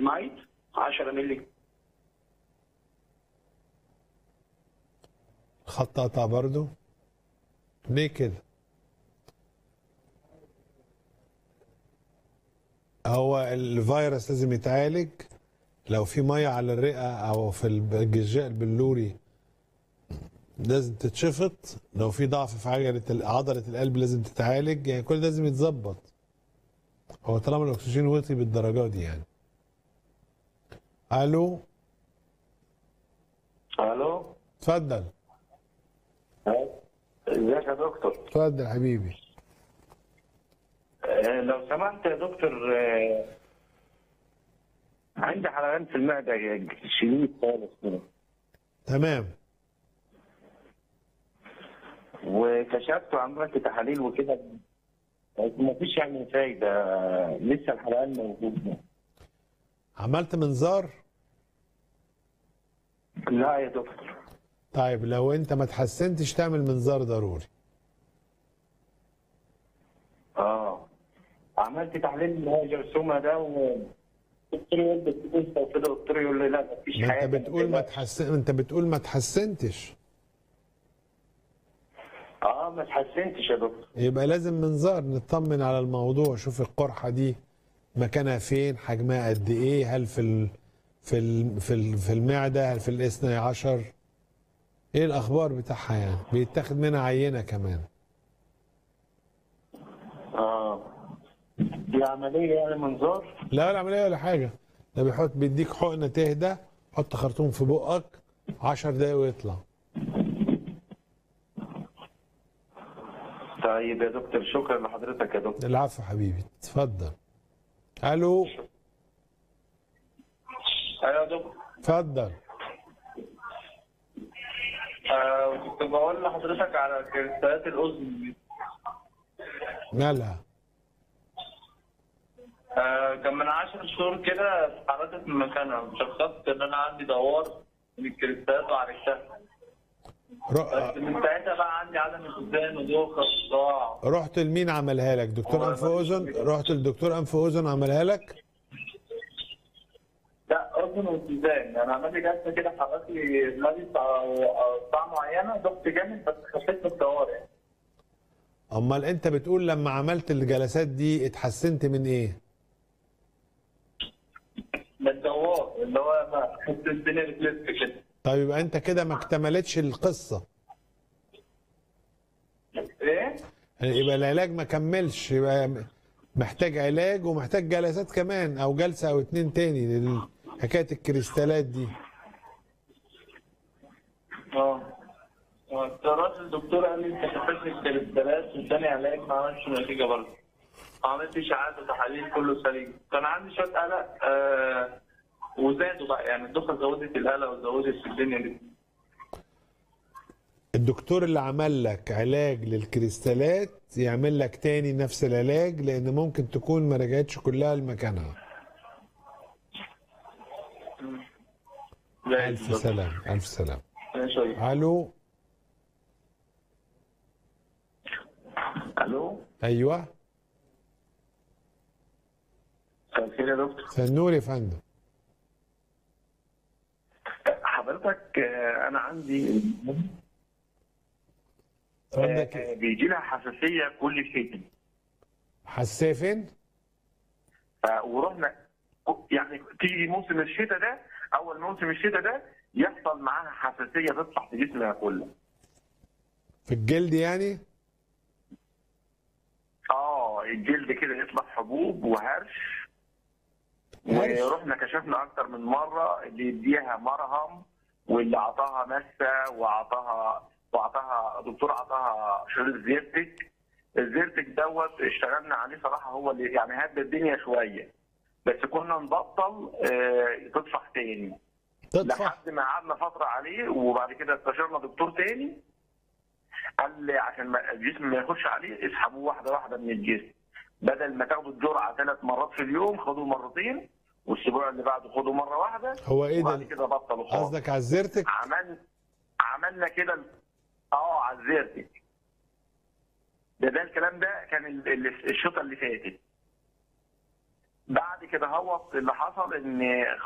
المايت 10 مللي خط قطع برضو ليه كده هو الفيروس لازم يتعالج لو في ميه على الرئه او في الجزاء البلوري لازم تتشفط لو في ضعف في عجله عضله القلب لازم تتعالج يعني كل ده لازم يتظبط هو طالما الاكسجين وطي بالدرجات دي يعني الو الو اتفضل ازيك يا دكتور اتفضل حبيبي آه، لو سمحت يا دكتور آه، عندي حرقان في المعدة شديد خالص كده تمام وكشفت وعملت تحاليل وكده بس مفيش يعني فايدة لسه الحرقان موجود عملت منظار لا يا دكتور طيب لو انت ما تحسنتش تعمل منظار ضروري اه عملت تحليل اللي هو جرثومة ده و دكتور يقول لي لسه وكده دكتور يقول لي لا مفيش ما حاجة انت بتقول ما تحسن انت بتقول ما تحسنتش اه ما اتحسنتش يا دكتور يبقى لازم منظار نطمن على الموضوع شوف القرحه دي مكانها فين حجمها قد ايه هل في ال... في ال... في ال... في المعده هل في الاثني عشر ايه الاخبار بتاعها يعني بيتاخد منها عينه كمان اه دي عملية يعني منظار لا ولا عمليه ولا حاجه ده بيحط بيديك حقنه تهدى حط خرطوم في بقك 10 دقايق ويطلع طيب يا دكتور شكرا لحضرتك يا دكتور العفو حبيبي اتفضل الو ايوه يا دكتور اتفضل آه كنت بقول لحضرتك على كريستالات الاذن مالها آه كان من 10 شهور كده اتحركت من مكانها شخصت ان انا عندي دوار من الكريستالات وعرفتها رو- بس من ساعتها بقى عندي عدم اتزان ودوخه وصداع رحت لمين عملها لك دكتور انف واذن رحت للدكتور انف واذن عملها لك لا اذن واتزان يعني عمل لي جلسه كده حرك لي دماغي ساعه معينه ضغط جامد بس خفيت من الدوار يعني امال انت بتقول لما عملت الجلسات دي اتحسنت من ايه من الدوار اللي هو ما حس الدنيا بتلف كده طيب يبقى انت كده ما اكتملتش القصه ايه؟ يبقى العلاج ما كملش يبقى محتاج علاج ومحتاج جلسات كمان او جلسه او اتنين تاني لحكايه الكريستالات دي اه راجل الدكتور قال لي انت خفيت من الكريستالات واداني علاج ما عملش نتيجه برضه عملت اشاعات وتحاليل كله سليم كان عندي شويه قلق آه وزادوا بقى يعني الدكتور زودت القلق وزودت الدنيا دي الدكتور اللي عمل لك علاج للكريستالات يعمل لك تاني نفس العلاج لان ممكن تكون ما رجعتش كلها لمكانها زي الف سلام الف سلام سلام الو الو ايوه مساء الخير يا دكتور سنور يا فندم حضرتك آه، انا عندي عندك آه، بيجي لها حساسيه كل شيء حساسيه فين؟ ف- ورحنا يعني تيجي موسم الشتاء ده اول موسم الشتاء ده يحصل معاها حساسيه تطلع في جسمها كله في الجلد يعني؟ اه الجلد كده يطلع حبوب وهرش هرش؟ ورحنا كشفنا اكتر من مره اللي يديها مرهم واللي عطاها مسه وعطاها وعطاها دكتور عطاها شريط زيرتك الزيرتك دوت اشتغلنا عليه صراحه هو اللي يعني هدى الدنيا شويه بس كنا نبطل آه، تطفح تاني تطفح لحد ما قعدنا فتره عليه وبعد كده استشرنا دكتور تاني قال لي عشان ما الجسم ما ياخدش عليه اسحبوه واحده واحده من الجسم بدل ما تاخدوا الجرعه ثلاث مرات في اليوم خدوا مرتين والاسبوع اللي بعده خدوا مره واحده هو ايه وبعد ده؟ كده بطلوا خالص قصدك على الزرتك؟ عمل عملنا كده اه عزرتك ده ده الكلام ده كان ال- ال- الشتاء اللي فاتت بعد كده هو اللي حصل ان